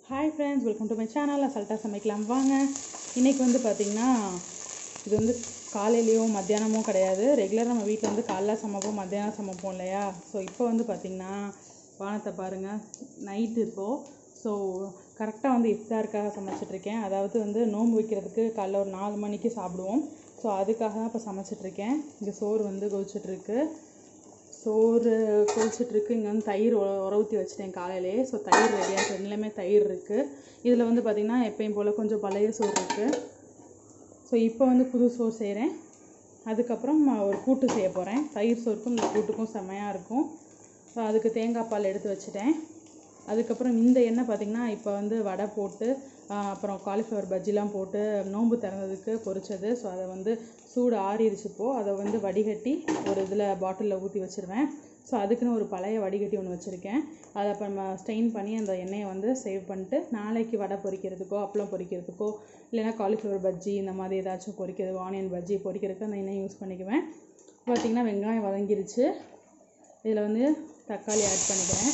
hi friends welcome to my channel அசல்ட்டாக சமைக்கலாம் வாங்க இன்றைக்கி வந்து பார்த்திங்கன்னா இது வந்து காலையிலையோ மத்தியானமோ கிடையாது ரெகுலர் நம்ம வீட்டில் வந்து காலைல சமைப்போம் மத்தியானம் சமைப்போம் இல்லையா ஸோ இப்போ வந்து பார்த்திங்கன்னா வானத்தை பாருங்கள் நைட்டு இப்போது ஸோ கரெக்டாக வந்து இஃப்தாருக்காக சமைச்சிட்ருக்கேன் அதாவது வந்து நோன்பு வைக்கிறதுக்கு காலைல ஒரு நாலு மணிக்கு சாப்பிடுவோம் ஸோ அதுக்காக தான் இப்போ சமைச்சிட்ருக்கேன் இங்கே சோறு வந்து கொதிச்சிட்ருக்கு சோறு கொதிச்சிட்ருக்கு இங்கே வந்து தயிர் உர- உர ஊற்றி வச்சிட்டேன் காலையிலேயே ஸோ தயிர் ரெடியாக ரெண்டுலேயுமே தயிர் இருக்குது இதில் வந்து பார்த்திங்கன்னா எப்பயும் போல் கொஞ்சம் பழைய சோறு இருக்குது ஸோ இப்போ வந்து புது சோறு செய்கிறேன் அதுக்கப்புறம் ஒரு கூட்டு செய்ய போகிறேன் தயிர் சோறுக்கும் இந்த கூட்டுக்கும் செமையாக இருக்கும் ஸோ அதுக்கு தேங்காய் பால் எடுத்து வச்சுட்டேன் அதுக்கப்புறம் இந்த எண்ணெய் பார்த்திங்கன்னா இப்போ வந்து வடை போட்டு ஆஹ், அப்புறம் காலிஃப்ளவர் பஜ்ஜிலாம் போட்டு நோன்பு திறந்ததுக்கு பொரிச்சது ஸோ அதை வந்து சூடு ஆறிடுச்சு இப்போ அதை வந்து வடிகட்டி ஒரு இதில் பாட்டிலில் ஊற்றி வச்சுருவேன் ஸோ அதுக்குன்னு ஒரு பழைய வடிகட்டி ஒன்று வச்சுருக்கேன் அதை அப்போ நம்ம ஸ்டெயின் பண்ணி அந்த எண்ணெயை வந்து சேவ் பண்ணிட்டு நாளைக்கு வடை பொரிக்கிறதுக்கோ அப்பளம் பொரிக்கிறதுக்கோ இல்லைன்னா காலிஃப்ளவர் பஜ்ஜி இந்த மாதிரி ஏதாச்சும் பொரிக்கிறது ஆனியன் பஜ்ஜி பொரிக்கிறதுக்கு அந்த எண்ணெய் யூஸ் பண்ணிக்குவேன் பார்த்திங்கன்னா வெங்காயம் வதங்கிருச்சு இதில் வந்து தக்காளி ஆட் பண்ணிக்கிறேன்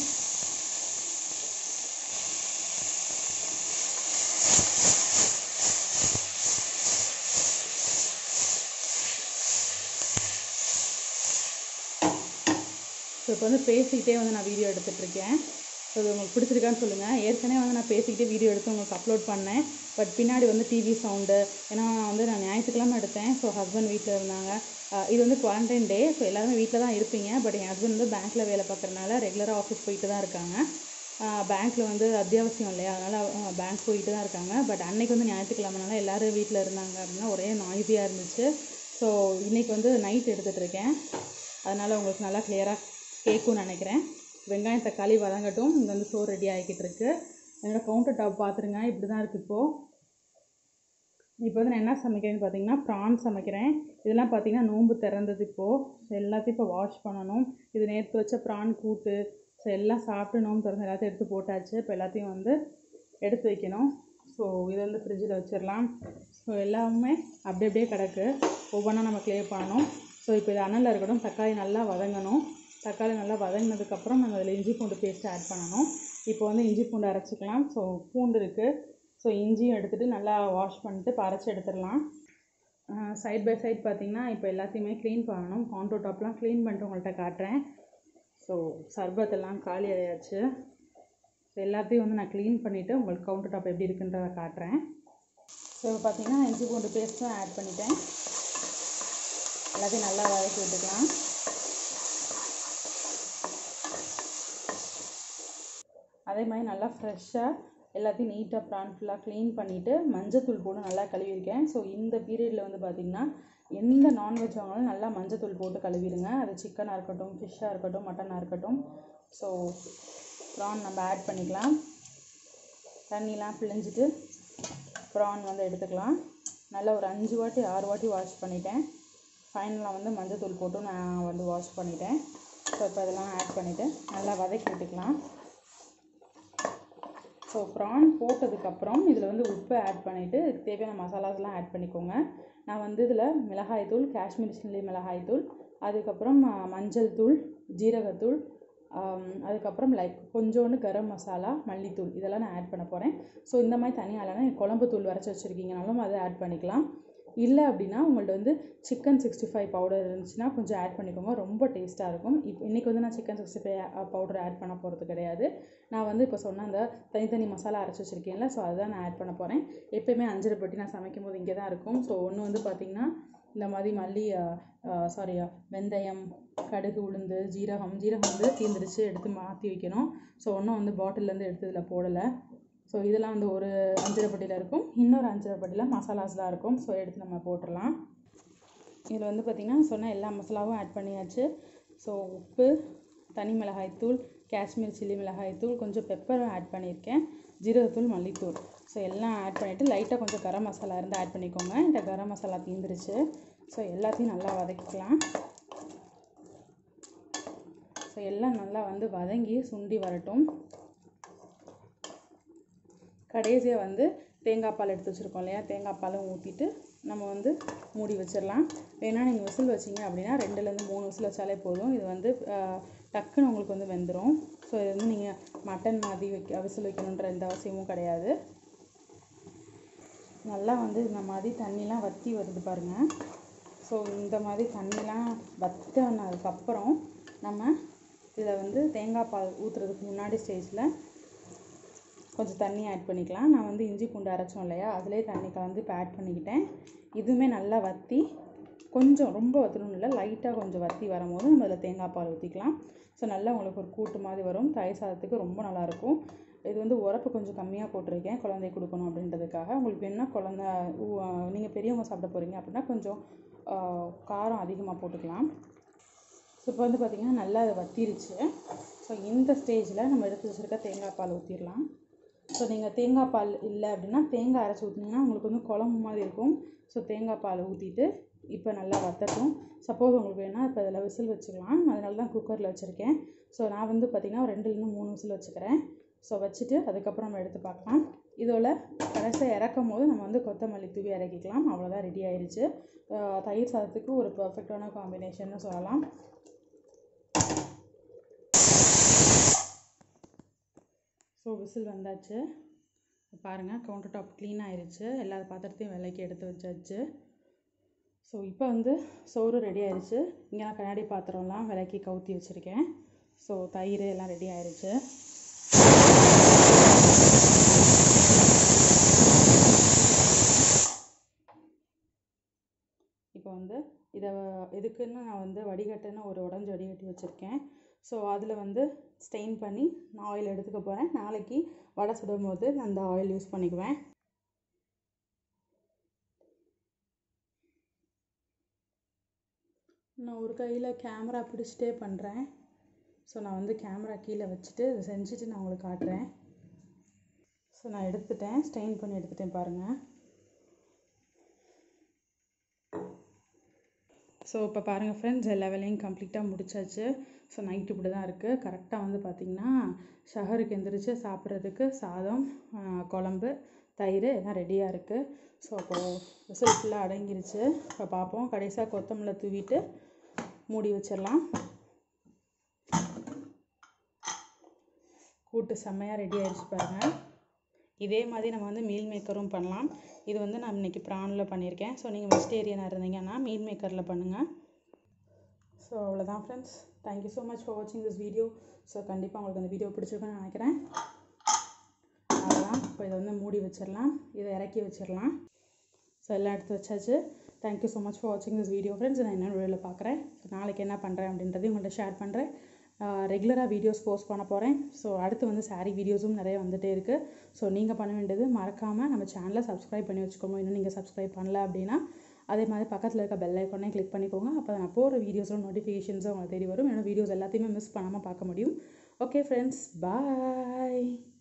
ஸோ இப்போ வந்து பேசிக்கிட்டே வந்து நான் வீடியோ எடுத்துகிட்ருக்கேன் ஸோ இது உங்களுக்கு பிடிச்சிருக்கான்னு சொல்லுங்கள் ஏற்கனவே வந்து நான் பேசிக்கிட்டே வீடியோ எடுத்து உங்களுக்கு அப்லோட் பண்ணேன் பட் பின்னாடி வந்து டிவி சவுண்டு ஏன்னா வந்து நான் ஞாயிற்றுக்கிழமை எடுத்தேன் ஸோ ஹஸ்பண்ட் வீட்டில் இருந்தாங்க அஹ் இது வந்து குவாரண்டைன் டே ஸோ எல்லாருமே வீட்டில் தான் இருப்பீங்க பட் என் ஹஸ்பண்ட் வந்து பேங்க்கில் வேலை பார்க்குறனால ரெகுலராக ஆஃபீஸ் போயிட்டு தான் இருக்காங்க பேங்க்கில் வந்து அத்தியாவசியம் இல்லையா அதனால் பேங்க் போயிட்டு தான் இருக்காங்க பட் அன்னைக்கு வந்து ஞாயிற்றுக்கிழமைனால எல்லோரும் வீட்டில் இருந்தாங்க அப்படின்னா ஒரே நாய்ஸியாக இருந்துச்சு ஸோ இன்றைக்கி வந்து நைட் எடுத்துகிட்டு இருக்கேன் அதனால் உங்களுக்கு நல்லா கிளியராக கேட்கும்னு நினைக்கிறேன் வெங்காயம் தக்காளி வதங்கட்டும் இங்கே வந்து சோறு ரெடி ஆகிக்கிட்டு இருக்கு என்னோடய கவுண்டர் டாப் பார்த்துருங்க இப்படி தான் இருக்குது இப்போது இப்போ வந்து நான் என்ன சமைக்கிறேன்னு பார்த்தீங்கன்னா ப்ரான் சமைக்கிறேன் இதெல்லாம் பார்த்தீங்கன்னா நோன்பு திறந்தது இப்போது ஸோ எல்லாத்தையும் இப்போ வாஷ் பண்ணணும் இது நேற்று வச்ச ப்ரான் கூட்டு ஸோ எல்லாம் சாப்பிட்டு நோன்பு திறந்து எல்லாத்தையும் எடுத்து போட்டாச்சு இப்போ எல்லாத்தையும் வந்து எடுத்து வைக்கணும் ஸோ இதை வந்து ஃப்ரிட்ஜில் வச்சிடலாம் ஸோ எல்லாமே அப்படி அப்படியே கிடக்கு ஒவ்வொன்றா நம்ம க்ளியர் பண்ணணும் ஸோ இப்போ இது அனலில் இருக்கட்டும் தக்காளி நல்லா வதங்கணும் தக்காளி நல்லா வதங்கினதுக்கப்புறம் நம்ம அதில் இஞ்சி பூண்டு பேஸ்ட் ஆட் பண்ணணும் இப்போ வந்து இஞ்சி பூண்டு அரைச்சிக்கலாம் ஸோ பூண்டு இருக்குது ஸோ இஞ்சியும் எடுத்துகிட்டு நல்லா வாஷ் பண்ணிட்டு இப்போ அரைச்சி எடுத்துடலாம் சைட் பை சைட் பார்த்தீங்கன்னா இப்போ எல்லாத்தையுமே க்ளீன் பண்ணணும் கான்டோ டாப்லாம் க்ளீன் பண்ணிட்டு உங்கள்கிட்ட காட்டுறேன் ஸோ சர்பத்தெல்லாம் காலி ஆயாச்சு ஸோ எல்லாத்தையும் வந்து நான் க்ளீன் பண்ணிவிட்டு உங்களுக்கு கவுண்டர் டாப் எப்படி இருக்குன்றதை காட்டுறேன் ஸோ இப்போ பார்த்தீங்கன்னா இஞ்சி பூண்டு பேஸ்ட்டும் ஆட் பண்ணிட்டேன் எல்லாத்தையும் நல்லா வதக்கி விட்டுக்கலாம் அதே மாதிரி நல்லா ஃப்ரெஷ்ஷாக எல்லாத்தையும் நீட்டாக ப்ரான் ஃபுல்லாக க்ளீன் பண்ணிவிட்டு மஞ்சத்தூள் போட்டு நல்லா கழுவிருக்கேன் ஸோ இந்த பீரியடில் வந்து பார்த்திங்கன்னா எந்த நான்வெஜ் வாங்கினாலும் நல்லா மஞ்சத்தூள் போட்டு கழுவிடுங்க அது சிக்கனாக இருக்கட்டும் ஃபிஷ்ஷாக இருக்கட்டும் மட்டனாக இருக்கட்டும் ஸோ ப்ரான் நம்ம ஆட் பண்ணிக்கலாம் தண்ணிலாம் பிழிஞ்சிட்டு ப்ரான் வந்து எடுத்துக்கலாம் நல்லா ஒரு அஞ்சு வாட்டி ஆறு வாட்டி வாஷ் பண்ணிட்டேன் ஃபைனலாக வந்து மஞ்சத்தூள் போட்டு நான் வந்து வாஷ் பண்ணிட்டேன் ஸோ இப்போ இதெல்லாம் ஆட் பண்ணிவிட்டு நல்லா வதக்கி விட்டுக்கலாம் ஸோ ப்ரான் போட்டதுக்கப்புறம் இதில் வந்து உப்பு ஆட் பண்ணிவிட்டு இதுக்கு தேவையான மசாலாஸ்லாம் ஆட் பண்ணிக்கோங்க நான் வந்து இதில் மிளகாய்த்தூள் காஷ்மீர் சில்லி மிளகாய்த்தூள் அதுக்கப்புறம் ஆ, மஞ்சள் தூள் ஜீரகத்தூள் ஆம், அதுக்கப்புறம் லைக் கொஞ்சோண்டு கரம் மசாலா மல்லித்தூள் இதெல்லாம் நான் ஆட் பண்ண போகிறேன் ஸோ இந்த மாதிரி தனியாக இல்லைனா குழம்பு தூள் வரைச்சி வச்சுருக்கீங்கனாலும் அதை ஆட் பண்ணிக்கலாம் இல்லை அப்படின்னா உங்கள்ட்ட வந்து சிக்கன் சிக்ஸ்டி ஃபைவ் பவுடர் இருந்துச்சுன்னா கொஞ்சம் ஆட் பண்ணிக்கோங்க ரொம்ப டேஸ்ட்டாக இருக்கும் இப்போ இன்றைக்கி வந்து நான் chicken sixty five powder add பண்ண போகிறது கிடையாது நான் வந்து இப்போ சொன்ன அந்த தனித்தனி மசாலா அரைச்சி வச்சுருக்கேன்ல ஸோ அதுதான் நான் ஆட் பண்ண போகிறேன் எப்பயுமே அஞ்சரை பட்டி நான் சமைக்கும் போது இங்கே தான் இருக்கும் ஸோ ஒன்று வந்து பார்த்திங்கன்னா இந்த மாதிரி மல்லி சாரி வெந்தயம் கடுகு உளுந்து ஜீரகம் ஜீரகம் வந்து தீர்ந்துருச்சு எடுத்து மாற்றி வைக்கணும் ஸோ ஒன்றும் வந்து பாட்டிலேருந்து எடுத்து இதில் போடலை ஸோ இதெல்லாம் வந்து ஒரு அஞ்சரை பட்டியில் இருக்கும் இன்னொரு அஞ்சரை பட்டியில் மசாலாஸ்லாம் இருக்கும் ஸோ எடுத்து நம்ம போட்டுடலாம் இதில் வந்து பார்த்திங்கன்னா சொன்ன எல்லா மசாலாவும் ஆட் பண்ணியாச்சு ஸோ உப்பு தனி மிளகாய்த்தூள் காஷ்மீர் சில்லி மிளகாய்த்தூள் கொஞ்சம் பெப்பரும் ஆட் பண்ணியிருக்கேன் ஜீரகத்தூள் மல்லித்தூள் ஸோ எல்லாம் ஆட் பண்ணிவிட்டு லைட்டாக கொஞ்சம் கரம் மசாலா இருந்து ஆட் பண்ணிக்கோங்க இந்த கரம் மசாலா தீந்துருச்சு ஸோ எல்லாத்தையும் நல்லா வதக்கிக்கலாம் ஸோ எல்லாம் நல்லா வந்து வதங்கி சுண்டி வரட்டும் கடைசியாக வந்து தேங்காய் பால் எடுத்து வச்சுருக்கோம் இல்லையா தேங்காய் பாலும் ஊற்றிட்டு நம்ம வந்து மூடி வச்சிடலாம் வேணா நீங்கள் விசில் வச்சிங்க அப்படின்னா ரெண்டுலேருந்து மூணு விசில் வச்சாலே போதும் இது வந்து ஆஹ், டக்குன்னு உங்களுக்கு வந்து வெந்துடும் ஸோ ஸோ இது வந்து நீங்கள் மட்டன் மாதிரி வைக்க விசில் வைக்கணுன்ற எந்த அவசியமும் கிடையாது நல்லா வந்து இந்த மாதிரி தண்ணிலாம் வற்றி வருது பாருங்கள் ஸோ இந்த மாதிரி தண்ணிலாம் வற்றினதுக்கப்புறம் நம்ம இதில் வந்து தேங்காய் பால் ஊற்றுறதுக்கு முன்னாடி ஸ்டேஜில் கொஞ்சம் தண்ணி ஆட் பண்ணிக்கலாம் நான் வந்து இஞ்சி பூண்டு அரைச்சோம் இல்லையா அதிலே தண்ணி கலந்து இப்போ ஆட் பண்ணிக்கிட்டேன் இதுவுமே நல்லா வற்றி கொஞ்சம் ரொம்ப வற்றணும் இல்லை லைட்டாக கொஞ்சம் வற்றி வரும்போது நம்ம அதில் தேங்காய் பால் ஊற்றிக்கலாம் ஸோ நல்லா உங்களுக்கு ஒரு கூட்டு மாதிரி வரும் தயிர் சாதத்துக்கு ரொம்ப நல்லாயிருக்கும் இது வந்து உரப்பு கொஞ்சம் கம்மியாக போட்டிருக்கேன் குழந்தைக்கு கொடுக்கணும் அப்படின்றதுக்காக உங்களுக்கு வேணும்னா குழந்த நீங்கள் பெரியவங்க சாப்பிட போகிறீங்க அப்படின்னா கொஞ்சம் ஆ, காரம் அதிகமாக போட்டுக்கலாம் ஸோ இப்போ வந்து பார்த்திங்கன்னா நல்லா அது வத்திருச்சு ஸோ இந்த ஸ்டேஜில் நம்ம எடுத்து வச்சுருக்க தேங்காய் பால் ஊற்றிடலாம் ஸோ நீங்கள் தேங்காய் பால் இல்லை அப்படின்னா தேங்காய் அரைச்சி ஊற்றினீங்கன்னா உங்களுக்கு வந்து குழம்பு மாதிரி இருக்கும் ஸோ தேங்காய் பால் ஊற்றிட்டு இப்போ நல்லா வத்தட்டும் சப்போஸ் உங்களுக்கு வேணால் இப்போ இதில் விசில் வச்சுக்கலாம் அதனால தான் குக்கரில் வச்சுருக்கேன் ஸோ நான் வந்து பார்த்திங்கன்னா ஒரு ரெண்டுலேருந்து மூணு விசில் வச்சுக்கிறேன் ஸோ வச்சுட்டு அதுக்கப்புறம் நம்ம எடுத்து பார்க்கலாம் இதோட கடைசியாக இறக்கும் போது நம்ம வந்து கொத்தமல்லி தூவி இறக்கிக்கலாம் அவ்வளோதான் ரெடி ஆயிருச்சு அஹ் தயிர் சாதத்துக்கு ஒரு பர்ஃபெக்டான காம்பினேஷன்னு சொல்லலாம் ஸோ விசில் வந்தாச்சு பாருங்கள் கவுண்டர் டாப் க்ளீன் ஆயிருச்சு எல்லா பாத்திரத்தையும் விலைக்கு எடுத்து வச்சாச்சு ஸோ இப்போ வந்து சோறு ரெடி ஆயிருச்சு இங்கே நான் கண்ணாடி பாத்திரம்லாம் விலைக்கு கவுத்தி வச்சுருக்கேன் ஸோ தயிர் எல்லாம் ரெடி ஆயிருச்சு இப்போ வந்து இதை இதுக்குன்னு நான் வந்து வடிகட்டுன்னு ஒரு உடஞ்சி வடிகட்டி வச்சுருக்கேன் ஸோ அதில் வந்து ஸ்டெயின் பண்ணி நான் ஆயில் எடுத்துக்க போகிறேன் நாளைக்கு வடை சுடும் போது நான் அந்த ஆயில் யூஸ் பண்ணிக்குவேன் நான் ஒரு கையில் கேமரா பிடிச்சிட்டே பண்ணுறேன் ஸோ நான் வந்து கேமரா கீழே வச்சுட்டு இதை செஞ்சுட்டு நான் உங்களுக்கு காட்டுறேன் ஸோ நான் எடுத்துட்டேன் ஸ்டெயின் பண்ணி எடுத்துட்டேன் பாருங்கள் ஸோ இப்போ பாருங்கள் ஃப்ரெண்ட்ஸ் எல்லா வேலையும் கம்ப்ளீட்டாக முடிச்சாச்சு ஸோ நைட் இப்படி தான் இருக்குது கரெக்டாக வந்து பார்த்திங்கன்னா ஷஹருக்கு எந்திரிச்சு சாப்பிட்றதுக்கு சாதம் ஆ, குழம்பு தயிர் எல்லாம் ரெடியாக இருக்குது ஸோ அப்போது விசில் ஃபுல்லாக அடங்கிருச்சு இப்போ பார்ப்போம் கடைசியாக கொத்தமல்லி தூவிட்டு மூடி வச்சிடலாம் கூட்டு செம்மையாக ரெடி ஆயிடுச்சு பாருங்கள் இதே மாதிரி நம்ம வந்து மீல் மேக்கரும் பண்ணலாம் இது வந்து நான் இன்னைக்கு ப்ரானில் பண்ணியிருக்கேன் ஸோ நீங்கள் வெஜிடேரியனாக இருந்தீங்கன்னா மீல் மேக்கரில் பண்ணுங்கள் ஸோ அவ்வளோதான் friends thank you so much for வாட்சிங் திஸ் வீடியோ ஸோ கண்டிப்பாக உங்களுக்கு அந்த வீடியோ பிடிச்சிருக்குன்னு நினைக்கிறேன் அவ்வளோதான் இப்போ இதை வந்து மூடி வச்சிடலாம் இதை இறக்கி வச்சிடலாம் ஸோ எல்லாம் எடுத்து வச்சாச்சு தேங்க்யூ ஸோ மச் ஃபார் வாட்சிங் திஸ் வீடியோ ஃப்ரெண்ட்ஸ் நான் என்ன வீடியோவில் பார்க்குறேன் ஸோ நாளைக்கு என்ன பண்ணுறேன் அப்படின்றதையும் உங்கள்கிட்ட ஷேர் பண்ணுறேன் ரெகுலராக வீடியோஸ் போஸ்ட் பண்ண போகிறேன் ஸோ அடுத்து வந்து saree வீடியோஸும் நிறைய வந்துட்டே இருக்குது ஸோ நீங்கள் பண்ண வேண்டியது மறக்காமல் நம்ம சேனலை சப்ஸ்கிரைப் பண்ணி வச்சுக்கோங்க இன்னும் நீங்கள் சப்ஸ்கிரைப் பண்ணல அப்படின்னா அதே மாதிரி பக்கத்தில் இருக்க பெல் ஐக்கானே கிளிக் பண்ணிக்கோங்க அப்போ நான் போகிற வீடியோஸோட நோட்டிஃபிகேஷன்ஸும் உங்களுக்கு தெரிய வரும் ஏன்னா வீடியோஸ் எல்லாத்தையுமே மிஸ் பண்ணாமல் பார்க்க முடியும் ஓகே ஃப்ரெண்ட்ஸ் பாய்